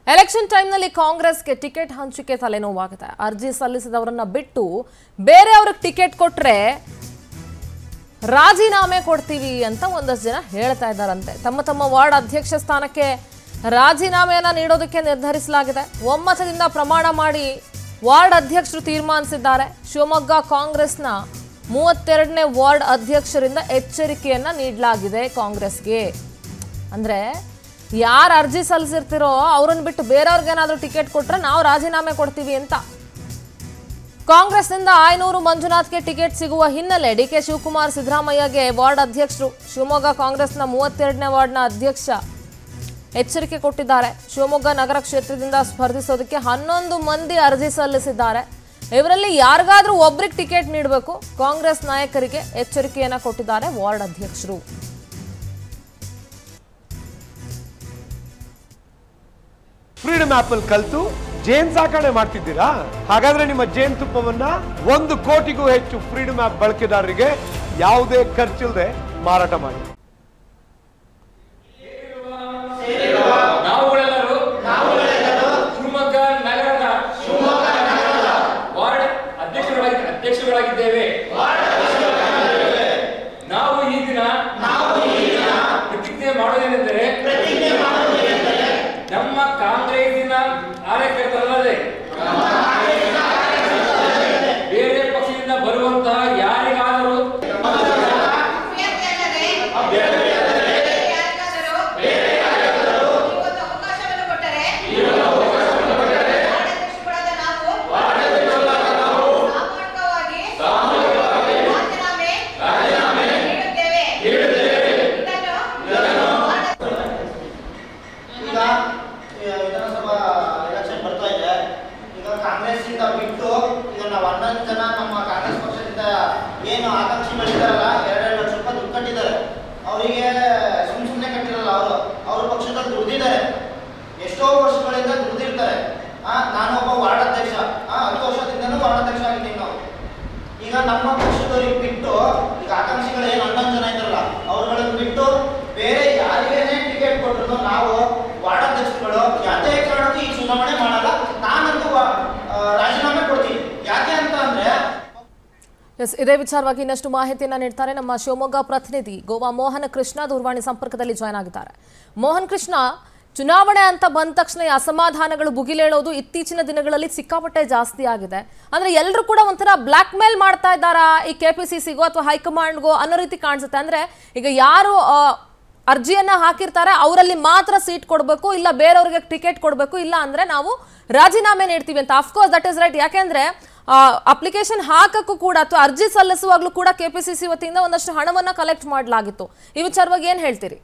Election ಟೈಮ್ನಲ್ಲಿ ಕಾಂಗ್ರೆಸ್ಗೆ ticket ಹಂಚಿಕೆ ತಲೆನೋವಾಗಿದೆ ಅರ್ಜಿ ಸಲ್ಲಿಸಿದವರನ್ನ ಬಿಟ್ಟು ಬೇರೆಯವ್ರಿಗೆ ಟಿಕೆಟ್ ಕೊಟ್ರೆ ರಾಜೀನಾಮೆ ಕೊಡ್ತೀವಿ ಅಂತ ಒಂದಷ್ಟು ಜನ ಹೇಳ್ತಾ ಇದ್ದಾರಂತೆ ತಮ್ಮ ತಮ್ಮ ವಾರ್ಡ್ ಅಧ್ಯಕ್ಷ ಸ್ಥಾನಕ್ಕೆ ರಾಜೀನಾಮೆಯನ್ನ ನೀಡೋದಕ್ಕೆ ನಿರ್ಧರಿಸಲಾಗಿದೆ ಒಮ್ಮತದಿಂದ ಪ್ರಮಾಣ ಮಾಡಿ ವಾರ್ಡ್ ಅಧ್ಯಕ್ಷರು ತೀರ್ಮಾನಿಸಿದ್ದಾರೆ ಶಿವಮೊಗ್ಗ ಕಾಂಗ್ರೆಸ್ನ ಮೂವತ್ತೆರಡನೇ ವಾರ್ಡ್ ಅಧ್ಯಕ್ಷರಿಂದ ಎಚ್ಚರಿಕೆಯನ್ನ ನೀಡಲಾಗಿದೆ ಕಾಂಗ್ರೆಸ್ಗೆ ಅಂದ್ರೆ ಯಾರು ಅರ್ಜಿ ಸಲ್ಲಿಸಿರ್ತಿರೋ ಅವ್ರನ್ನ ಬಿಟ್ಟು ಬೇರೆಯವ್ರಿಗೇನಾದ್ರೂ ಟಿಕೆಟ್ ಕೊಟ್ರೆ ನಾವು ರಾಜೀನಾಮೆ ಕೊಡ್ತೀವಿ ಅಂತ ಕಾಂಗ್ರೆಸ್ನಿಂದ ಆಯ್ನೂರು ಮಂಜುನಾಥ್ಗೆ ಟಿಕೆಟ್ ಸಿಗುವ ಹಿನ್ನೆಲೆ ಡಿಕೆ ಶಿವಕುಮಾರ್ ಸಿದ್ದರಾಮಯ್ಯಗೆ ವಾರ್ಡ್ ಅಧ್ಯಕ್ಷರು ಶಿವಮೊಗ್ಗ ಕಾಂಗ್ರೆಸ್ನ ಮೂವತ್ತೆರಡನೇ ವಾರ್ಡ್ನ ಅಧ್ಯಕ್ಷ ಎಚ್ಚರಿಕೆ ಕೊಟ್ಟಿದ್ದಾರೆ ಶಿವಮೊಗ್ಗ ನಗರ ಕ್ಷೇತ್ರದಿಂದ ಸ್ಪರ್ಧಿಸೋದಕ್ಕೆ ಹನ್ನೊಂದು ಮಂದಿ ಅರ್ಜಿ ಸಲ್ಲಿಸಿದ್ದಾರೆ ಇವರಲ್ಲಿ ಯಾರಿಗಾದ್ರೂ ಒಬ್ರಿಗೆ ಟಿಕೆಟ್ ನೀಡಬೇಕು ಕಾಂಗ್ರೆಸ್ ನಾಯಕರಿಗೆ ಎಚ್ಚರಿಕೆಯನ್ನ ಕೊಟ್ಟಿದ್ದಾರೆ ವಾರ್ಡ್ ಅಧ್ಯಕ್ಷರು ಫ್ರೀಡಮ್ ಆಪ್ ಅಲ್ಲಿ ಕಲ್ತು ಜೇನ್ ಸಾಕಣೆ ಮಾಡ್ತಿದ್ದೀರಾ ಹಾಗಾದ್ರೆ ನಿಮ್ಮ ಜೇನ್ ತುಪ್ಪವನ್ನ ಒಂದು ಕೋಟಿಗೂ ಹೆಚ್ಚು ಫ್ರೀಡಮ್ ಆಪ್ ಬಳಕೆದಾರರಿಗೆ ಯಾವುದೇ ಖರ್ಚಿಲ್ಲದೆ ಮಾರಾಟ ಮಾಡಿ ನಾವುಗಳೆಲ್ಲರೂ ಶಿವಮೊಗ್ಗ ನಗರದ ವಾರ್ಡ್ ಅಧ್ಯಕ್ಷರಾಗಿ ಅಧ್ಯಕ್ಷಗಳಾಗಿದ್ದೇವೆ ನಾವು ಈ ದಿನ ಪ್ರತಿಜ್ಞೆ ಮಾಡೋದೇನೆಂದರೆ ನಮ್ಮ ಕಾಂಗ್ರೆಸ್ಸಿನ ಕಾರ್ಯಕರ್ತರಲ್ಲದೆ ಬೇರೆ ಪಕ್ಷದಿಂದ ಬರುವಂತಹ ಯಾರಿಗಾದರೂ ಈಗ ಈ ವಿಧಾನಸಭಾ ಎಲೆಕ್ಷನ್ ಬರ್ತಾ ಇದೆ ಈಗ ಕಾಂಗ್ರೆಸ್ ಇಂದ ಬಿಟ್ಟು ಈಗ ನಾವು ಹನ್ನೊಂದು ಜನ ನಮ್ಮ ಕಾಂಗ್ರೆಸ್ ಪಕ್ಷದಿಂದ ಏನು ಆಕಾಂಕ್ಷಿಗಳಿದ್ದಾರಲ್ಲ ಎರಡೆರಡು ಲಕ್ಷ ರೂಪಾಯಿ ದುಡ್ಡು ಕಟ್ಟಿದ್ದಾರೆ ಅವರಿಗೆ ಸುಮ್ ಸುಮ್ಮನೆ ಕಟ್ಟಿರಲ್ಲ ಅವರು ಅವ್ರ ಪಕ್ಷದಲ್ಲಿ ದುಡ್ದಿದ್ದಾರೆ ಎಷ್ಟೋ ವರ್ಷಗಳಿಂದ ದುಡ್ದಿರ್ತಾರೆ ಆ ನಾನೊಬ್ಬ ವಾರ್ಡ್ ಅಧ್ಯಕ್ಷ ಆ ಹತ್ತು ವರ್ಷದಿಂದನೂ ವಾರ್ಡ್ ಅಧ್ಯಕ್ಷ ಆಗಿದ್ದೀನಿ ನಾವು ಈಗ ನಮ್ಮ ಪಕ್ಷದವ್ರಿಗೆ ಬಿಟ್ಟು ಈಗ ಆಕಾಂಕ್ಷಿಗಳು ಏನು ಹನ್ನೊಂದು ಜನ ಇದ್ದಾರಲ್ಲ ಅವ್ರುಗಳನ್ನ ಬಿಟ್ಟು ಬೇರೆ ಯಾರಿಗೇನೆ ಟಿಕೆಟ್ ಕೊಟ್ಟರು ನಾವು ವಾರ್ಡ್ ಅಧ್ಯಕ್ಷರುಗಳು ಯಾವುದೇ ಕಾರಣಕ್ಕೂ ಈ ಚುನಾವಣೆ ಮಾಡಲ್ಲ ನಾನಂತೂ ವಾ- ಆ, ರಾಜೀನಾಮೆ ಕೊಡ್ತೀನಿ ಯಾಕೆ ಅಂತ ಅಂದ್ರೆ ಎಸ್ ಇದೇ ವಿಚಾರವಾಗಿ ಇನ್ನಷ್ಟು ಮಾಹಿತಿಯನ್ನ ನೀಡ್ತಾರೆ ನಮ್ಮ ಶಿವಮೊಗ್ಗ ಪ್ರತಿನಿಧಿ ಗೋವಾ ಮೋಹನ ಕೃಷ್ಣ ದೂರವಾಣಿ ಸಂಪರ್ಕದಲ್ಲಿ ಜಾಯ್ನ್ ಆಗಿದ್ದಾರೆ ಮೋಹನ್ ಕೃಷ್ಣ ಚುನಾವಣೆ ಅಂತ ಬಂದ ತಕ್ಷಣ ಈ ಅಸಮಾಧಾನಗಳು ಭುಗಿಲೇಳೋದು ಇತ್ತೀಚಿನ ದಿನಗಳಲ್ಲಿ ಸಿಕ್ಕಾಪಟ್ಟೆ ಜಾಸ್ತಿ ಆಗಿದೆ ಅಂದ್ರೆ ಎಲ್ಲರೂ ಕೂಡ ಒಂಥರ ಬ್ಲಾಕ್ ಮೇಲ್ ಮಾಡ್ತಾ ಇದ್ದಾರಾ ಈ ಕೆ ಪಿ ಸಿ ಸಿಗೋ ಅಥವಾ ಹೈಕಮಾಂಡ್ಗೋ ಅನ್ನೋ ರೀತಿ ಕಾಣಿಸುತ್ತೆ ಅಂದ್ರೆ ಈಗ ಯಾರು ಆ, ಅರ್ಜಿಯನ್ನ ಹಾಕಿರ್ತಾರೆ ಅವರಲ್ಲಿ ಮಾತ್ರ ಸೀಟ್ ಕೊಡಬೇಕು ಇಲ್ಲ ಬೇರೆಯವ್ರಿಗೆ ಟಿಕೆಟ್ ಕೊಡಬೇಕು ಇಲ್ಲ ಅಂದ್ರೆ ನಾವು ರಾಜೀನಾಮೆ ನೀಡ್ತೀವಿ ಅಂತ ಅಫ್ಕೋರ್ಸ್ ದಟ್ ಇಸ್ ರೈಟ್ ಯಾಕೆಂದ್ರೆ ಅಪ್ಲಿಕೇಶನ್ ಹಾಕಕ್ಕೂ ಕೂಡ ಅಥವಾ ಅರ್ಜಿ ಸಲ್ಲಿಸುವಾಗ್ಲೂ ಕೂಡ ಕೆಪಿಸಿಸಿ ವತಿಯಿಂದ ಒಂದಷ್ಟು ಹಣವನ್ನ ಕಲೆಕ್ಟ್ ಮಾಡಲಾಗಿತ್ತು ಈ ವಿಚಾರವಾಗಿ ಏನ್ ಹೇಳ್ತೀರಿ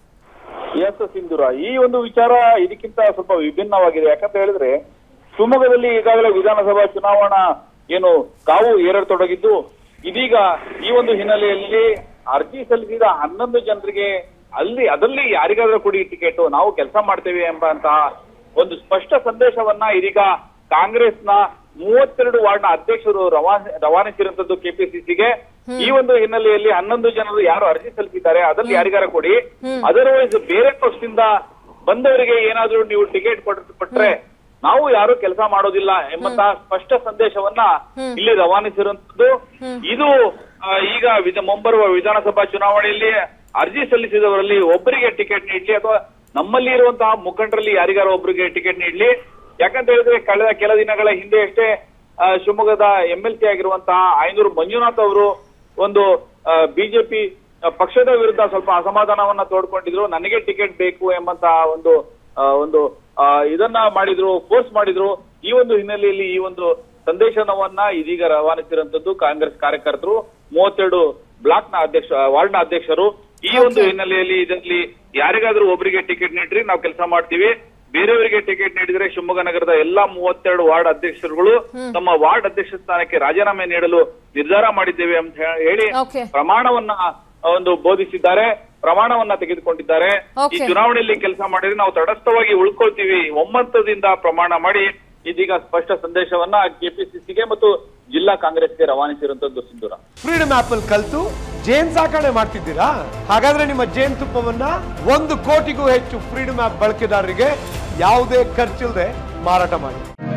ಎಸ್ ಸಿಂಧೂರ ಈ ಒಂದು ವಿಚಾರ ಇದಕ್ಕಿಂತ ಸ್ವಲ್ಪ ವಿಭಿನ್ನವಾಗಿದೆ ಯಾಕಂತ ಹೇಳಿದ್ರೆ ಶಿವಮೊಗ್ಗದಲ್ಲಿ ಈಗಾಗಲೇ ವಿಧಾನಸಭಾ ಚುನಾವಣಾ ಏನು ಕಾವು ಏರತೊಡಗಿದ್ದು ಇದೀಗ ಈ ಒಂದು ಹಿನ್ನೆಲೆಯಲ್ಲಿ ಅರ್ಜಿ ಸಲ್ಲಿಸಿದ ಹನ್ನೊಂದು ಜನರಿಗೆ ಅಲ್ಲಿ ಅದರಲ್ಲಿ ಯಾರಿಗಾದ್ರೂ ಕೊಡಿ ಟಿಕೆಟ್ ನಾವು ಕೆಲಸ ಮಾಡ್ತೇವೆ ಎಂಬಂತಹ ಒಂದು ಸ್ಪಷ್ಟ ಸಂದೇಶವನ್ನ ಇದೀಗ ಕಾಂಗ್ರೆಸ್ನ ಮೂವತ್ತೆರಡು ವಾರ್ಡ್ನ ಅಧ್ಯಕ್ಷರು ರವಾನೆ ರವಾನಿಸಿರುವಂತದ್ದು ಕೆಪಿಸಿಸಿಗೆ ಈ ಒಂದು ಹಿನ್ನೆಲೆಯಲ್ಲಿ ಹನ್ನೊಂದು ಜನರು ಯಾರು ಅರ್ಜಿ ಸಲ್ಲಿಸಿದ್ದಾರೆ ಅದ್ರಲ್ಲಿ ಯಾರಿಗಾರ ಕೊಡಿ ಅದರ್ವೈಸ್ ಬೇರೆ ಪಕ್ಷದಿಂದ ಬಂದವರಿಗೆ ಏನಾದ್ರೂ ನೀವು ಟಿಕೆಟ್ ಕೊಟ್ರೆ ನಾವು ಯಾರು ಕೆಲಸ ಮಾಡೋದಿಲ್ಲ ಎಂಬಂತಹ ಸ್ಪಷ್ಟ ಸಂದೇಶವನ್ನ ಇಲ್ಲಿ ರವಾನಿಸಿರುವಂತದ್ದು ಇದು ಆ, ಈಗ ವಿಧ ಮುಂಬರುವ ವಿಧಾನಸಭಾ ಚುನಾವಣೆಯಲ್ಲಿ ಅರ್ಜಿ ಸಲ್ಲಿಸಿದವರಲ್ಲಿ ಒಬ್ಬರಿಗೆ ಟಿಕೆಟ್ ನೀಡ್ಲಿ ಅಥವಾ ನಮ್ಮಲ್ಲಿ ಇರುವಂತಹ ಮುಖಂಡರಲ್ಲಿ ಯಾರಿಗಾರ ಒಬ್ಬರಿಗೆ ಟಿಕೆಟ್ ನೀಡ್ಲಿ ಯಾಕಂತ ಹೇಳಿದ್ರೆ ಕಳೆದ ಕೆಲ ದಿನಗಳ ಹಿಂದೆ ಅಷ್ಟೇ ಆ, ಶಿವಮೊಗ್ಗದ ಎಂ ಎಲ್ ಸಿ ಆಗಿರುವಂತಹ ಐನೂರು ಮಂಜುನಾಥ್ ಅವರು ಒಂದು ಬಿಜೆಪಿ ಪಕ್ಷದ ವಿರುದ್ಧ ಸ್ವಲ್ಪ ಅಸಮಾಧಾನವನ್ನ ತೋಡ್ಕೊಂಡಿದ್ರು ನನಗೆ ಟಿಕೆಟ್ ಬೇಕು ಎಂಬಂತಹ ಒಂದು ಆ, ಒಂದು ಆ, ಇದನ್ನ ಮಾಡಿದ್ರು ಫೋರ್ಸ್ ಮಾಡಿದ್ರು ಈ ಒಂದು ಹಿನ್ನೆಲೆಯಲ್ಲಿ ಈ ಒಂದು ಸಂದೇಶವನ್ನ ಇದೀಗ ರವಾನಿಸಿರುವಂತದ್ದು ಕಾಂಗ್ರೆಸ್ ಕಾರ್ಯಕರ್ತರು ಮೂವತ್ತೆರಡು ಬ್ಲಾಕ್ ನ ಅಧ್ಯಕ್ಷ ವಾರ್ಡ್ ನ ಅಧ್ಯಕ್ಷರು ಈ ಒಂದು ಹಿನ್ನೆಲೆಯಲ್ಲಿ ಇದರಲ್ಲಿ ಯಾರಿಗಾದ್ರೂ ಒಬ್ಬರಿಗೆ ಟಿಕೆಟ್ ನೀಡ್ರಿ ನಾವು ಕೆಲಸ ಮಾಡ್ತೀವಿ ಬೇರೆಯವರಿಗೆ ಟಿಕೆಟ್ ನೀಡಿದ್ರೆ ಶಿವಮೊಗ್ಗ ನಗರದ ಎಲ್ಲಾ ಮೂವತ್ತೆರಡು ವಾರ್ಡ್ ಅಧ್ಯಕ್ಷರುಗಳು ತಮ್ಮ ವಾರ್ಡ್ ಅಧ್ಯಕ್ಷ ಸ್ಥಾನಕ್ಕೆ ರಾಜೀನಾಮೆ ನೀಡಲು ನಿರ್ಧಾರ ಮಾಡಿದ್ದೇವೆ ಅಂತ ಹೇ- ಹೇಳಿ Okay. ಪ್ರಮಾಣವನ್ನ ಒಂದು ಬೋಧಿಸಿದ್ದಾರೆ ಪ್ರಮಾಣವನ್ನ ತೆಗೆದುಕೊಂಡಿದ್ದಾರೆ ಈ Okay. ಚುನಾವಣೆಯಲ್ಲಿ ಕೆಲಸ ಮಾಡಿದ್ರೆ ನಾವು ತಟಸ್ಥವಾಗಿ ಉಳ್ಕೊಳ್ತೀವಿ ಒಮ್ಮತದಿಂದ ಪ್ರಮಾಣ ಮಾಡಿ ಇದೀಗ ಸ್ಪಷ್ಟ ಸಂದೇಶವನ್ನ ಕೆಪಿಸಿಸಿಗೆ ಮತ್ತು ಜಿಲ್ಲಾ ಕಾಂಗ್ರೆಸ್ಗೆ ರವಾನಿಸಿರುವಂತದ್ದು ಸಿಂಧೂರ ಫ್ರೀಡಮ್ ಆಪ್ ಅಲ್ಲಿ ಕಲ್ತು ಜೇನ್ ಸಾಕಣೆ ಮಾಡ್ತಿದ್ದೀರಾ ಹಾಗಾದ್ರೆ ನಿಮ್ಮ ಜೇನ್ ತುಪ್ಪವನ್ನ ಒಂದು ಕೋಟಿಗೂ ಹೆಚ್ಚು ಫ್ರೀಡಮ್ ಆಪ್ ಬಳಕೆದಾರರಿಗೆ ಯಾವುದೇ ಖರ್ಚಿಲ್ಲದೆ ಮಾರಾಟ ಮಾಡಿ